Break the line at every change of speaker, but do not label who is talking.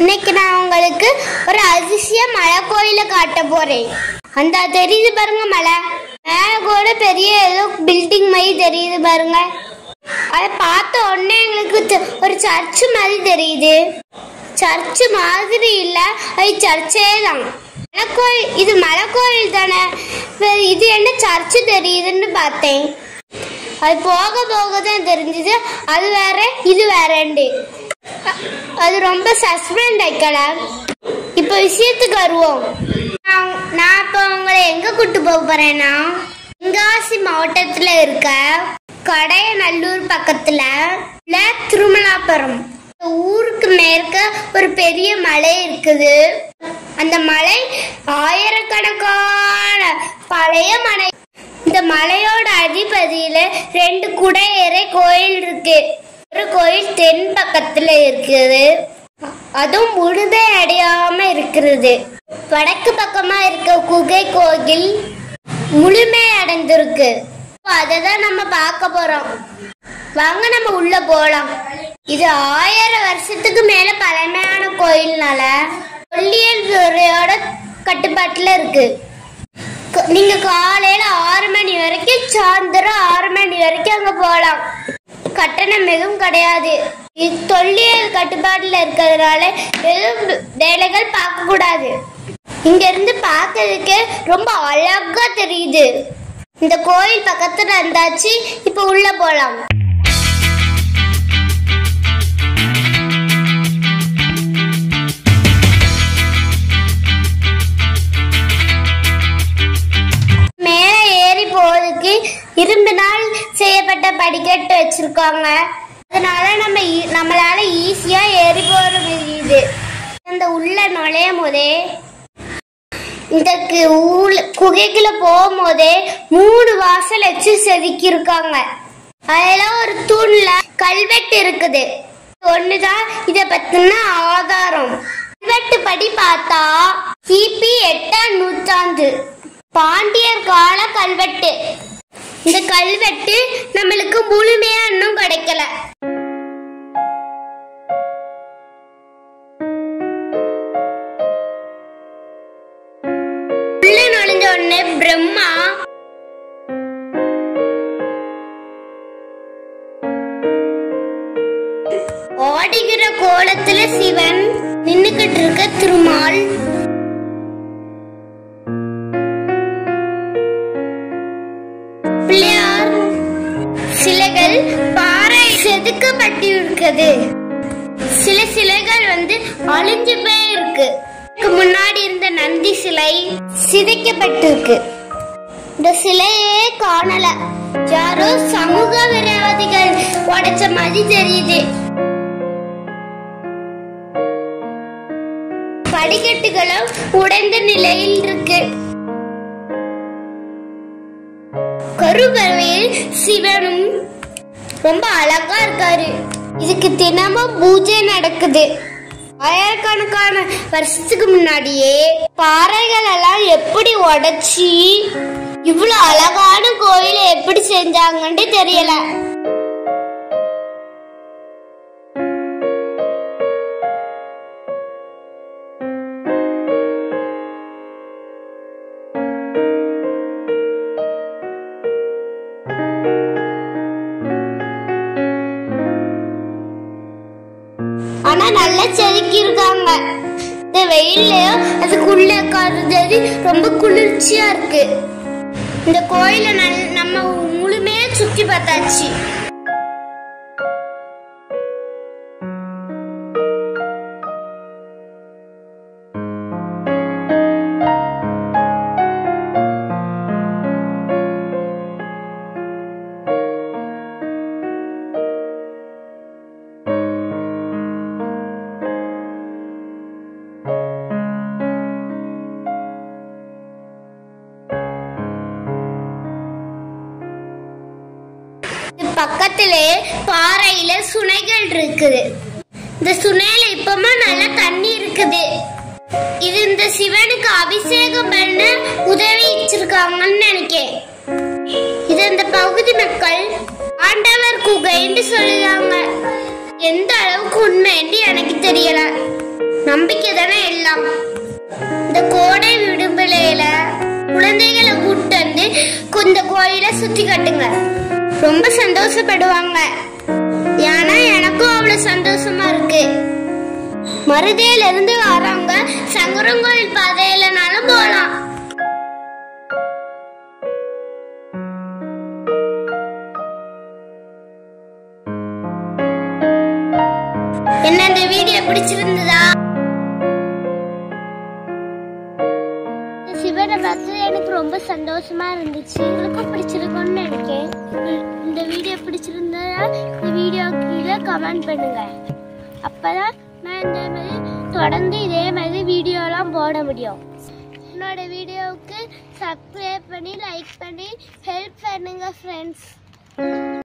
இன்னைக்கு நான் உங்களுக்கு ஒரு அதிசய மலை கோயில காட்ட போறேன் அந்த தெரியுது பாருங்க மலை மேல கூட பெரிய ஏதோ பில்டிங் மாதிரி தெரியுது பாருங்க அதை பார்த்த உடனே எங்களுக்கு தெ- ஒரு சர்ச் மாதிரி தெரியுது சர்ச் மாதிரி இல்ல அது சர்ச்சே தான் மலைக்கோயில் இது மலைக்கோயில் தானே இப்ப இது என்ன சர்ச் தெரியுதுன்னு பார்த்தேன் அது போக போக தான் தெரிஞ்சது அது வேற இது வேறண்டு அ- அது ரொம்ப சஸ்பெண்ட் ஆயிக்கலாம் இப்ப விஷயத்துக்கு வருவோம் நான் நான் இப்ப உங்களை எங்க கூட்டு போக போறேன்னா தென்காசி மாவட்டத்துல இருக்க கடையநல்லூர் பக்கத்துல உள்ள திருமலாபுரம் இந்த ஊருக்கு மேற்க ஒரு பெரிய மலை இருக்குது அந்த மலை ஆயிரக்கணக்கான பழைய மலை இந்த மலையோட அடிப்பகுதியில ரெண்டு குடையறை கோயில் இருக்கு ஒரு கோயில் தென் பக்கத்துல இருக்குது அதுவும் முழுமை அடையாம இருக்கிறது வடக்கு பக்கமா இருக்க குகை கோயில் முழுமை அடைந்திருக்கு அதை தான் நம்ம பார்க்க போறோம் வாங்க நம்ம உள்ள போலாம் இது ஆயிரம் வருஷத்துக்கு மேல பழமையான கோயில்னால தொல்லியல் துறையோட கட்டுப்பாட்டுல இருக்கு க- நீங்க காலையில ஆறு மணி வரைக்கும் சாயந்தரம் ஆறு மணி வரைக்கும் அங்க போகலாம் கட்டணம் எதுவும் கிடையாது இது தொல்லியல் கட்டுப்பாட்டுல இருக்கிறதுனால எதுவும் வேலைகள் பார்க்க கூடாது இங்க இருந்து பார்க்கறதுக்கு ரொம்ப அழகா தெரியுது இந்த கோயில் பக்கத்துல இருந்தாச்சு இப்ப உள்ள போலாம் மேலே ஏறி போறதுக்கு இரும்பினால் செய்யப்பட்ட படிக்கட்டு வச்சிருக்காங்க அதனால நம்ம ஈ- நம்மளால ஈஸியா ஏறி போற முடியுது அந்த உள்ள நுழையும் போதே இந்த கு- ஊல- குகைக்குள்ள போகும்போதே மூணு வாசல் வச்சு செதுக்கியிருக்காங்க அதெல்லாம் ஒரு தூண்ல கல்வெட்டு இருக்குது ஒண்ணுதான் இத பத்தின ஆதாரம் கல்வெட்டு படி பார்த்தா கிபி எட்டாம் நூற்றாண்டு பாண்டியர் கால கல்வெட்டு இந்த கல்வெட்டு நம்மளுக்கு முழுமையா இன்னும் கிடைக்கல உள்ள நுழைஞ்ச உடனே பிரம்மா ஓடுகிற கோலத்துல சிவன் நின்னுகிட்டு இருக்க திருமால் பிள்ளையார் சிலைகள் பாறை செதுக்கப்பட்டிருக்கிறது சில சிலைகள் வந்து அழிஞ்சு போய் இருக்கு இதுக்கு முன்னாடி இருந்த நந்தி சிலை சிதைக்கப்பட்டிருக்கு இந்த சிலையே காணல யாரோ சமூக விரோதிகள் உடைச்ச மாதிரி தெரியுது படிக்கட்டுகளும் உடைந்த நிலையில் இருக்கு கருவறையில் சிவனும் ரொம்ப அழகா இருக்காரு இதுக்கு தினமும் பூஜை நடக்குது ஆயிரக்கணக்கான வருஷத்துக்கு முன்னாடியே பாறைகள் எல்லாம் எப்படி உடைச்சி இவ்வளவு அழகான கோயிலை எப்படி செஞ்சாங்கன்னு தெரியல ஆனா நல்லா செதுக்கி இருக்காங்க இந்த வெயில்லையும் அதுக்குள்ள உட்கார்றது ரொம்ப குளிர்ச்சியா இருக்கு இந்த கோயிலை நல் நம்ம முழுமையா சுத்தி பார்த்தாச்சு இது பக்கத்திலே பாறையில சுனைகள் இருக்குது இந்த சுனையில இப்பமா நல்லா தண்ணி இருக்குது இது இந்த சிவனுக்கு அபிஷேகம் பண்ண உதவி வச்சிருக்காங்கன்னு நினைக்கிறேன் இது இந்த பகுதி மக்கள் ஆண்டவர் குகைன்னு சொல்லுறாங்க எந்த அளவுக்கு உண்மைன்னு எனக்கு தெரியல நம்பிக்கை தானே எல்லாம் இந்த கோடை விடுமுறையில குழந்தைகளை கூட்டு வந்து இந்த கோயிலை சுத்தி காட்டுங்க ரொம்ப சந்தோஷப்படுவாங்க ஏன்னா எனக்கும் அவ்வளவு சந்தோஷமா இருக்கு மருதையில இருந்து வரவங்க சங்கரங்கோயில் பாதையிலனாலும் போலாம் என்ன இந்த வீடியோ பிடிச்சிருந்ததா சிவனை பார்த்து எனக்கு ரொம்ப சந்தோஷமா இருந்துச்சு உங்களுக்கும் பிடிச்சிருக்கும்னு நினைக்கிறேன் இந்த- இந்த வீடியோ பிடிச்சிருந்தா இந்த வீடியோ கீழே கமெண்ட் பண்ணுங்க அப்பதான் நான் இந்த மாதிரி தொடர்ந்து இதே மாதிரி வீடியோலாம் போட முடியும் என்னோட வீடியோவுக்கு சப்ஸ்கிரைப் பண்ணி லைக் பண்ணி ஹெல்ப் பண்ணுங்க ஃப்ரெண்ட்ஸ்